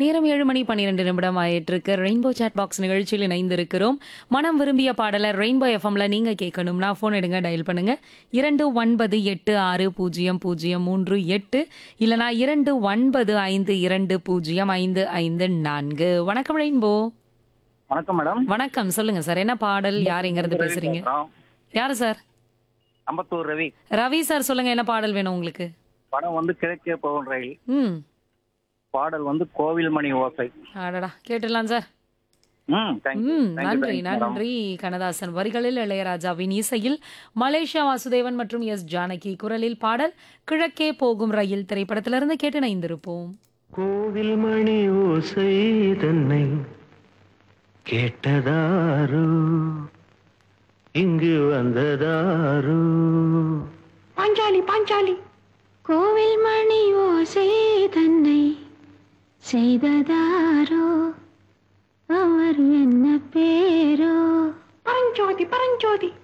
நேரம் ஏழு மணி பன்னிரெண்டு நிமிடம் ஆயிட்டிருக்கு ரெயின்போ சாட் பாக்ஸ் நிகழ்ச்சியில் இணைந்திருக்கிறோம் மனம் விரும்பிய பாடலை ரெயின்போ எஃப்எம்ல நீங்க கேட்கணும்னா ஃபோன் எடுங்க டயல் பண்ணுங்க இரண்டு ஒன்பது எட்டு ஆறு பூஜ்ஜியம் பூஜ்ஜியம் மூன்று எட்டு இல்லனா இரண்டு ஒன்பது ஐந்து இரண்டு பூஜ்ஜியம் ஐந்து ஐந்து நான்கு வணக்கம் ரெயின்போ வணக்கம் மேடம் வணக்கம் சொல்லுங்க சார் என்ன பாடல் யார் எங்க இருந்து பேசுறீங்க பேசுறோம். யாரு சார் அம்பத்தூர் ரவி ரவி சார் சொல்லுங்க என்ன பாடல் வேணும் உங்களுக்கு படம் வந்து கிழக்கே போகும் ரயில் ம் பாடல் வந்து கோவில் மணி ஓசை அடடா கேட்டுடலாம் சார் ம் தேங்க்யூ ம் நன்றி நன்றி கண்ணதாசன் வரிகளில் இளையராஜாவின் இசையில் மலேசியா வாசுதேவன் மற்றும் எஸ் ஜானகி குரலில் பாடல் கிழக்கே போகும் ரயில் திரைப்படத்திலிருந்து கேட்டு இணைந்திருப்போம் கோவில் மணி ஓசை தன்னை கேட்டதாரோ இங்கு வந்ததாரோ பாஞ்சாலி பாஞ்சாலி கோவில் மணி ஓசை தன்னை செய்ததாரோ அவர் என்ன பேரோ பரஞ்சோதி பரஞ்சோதி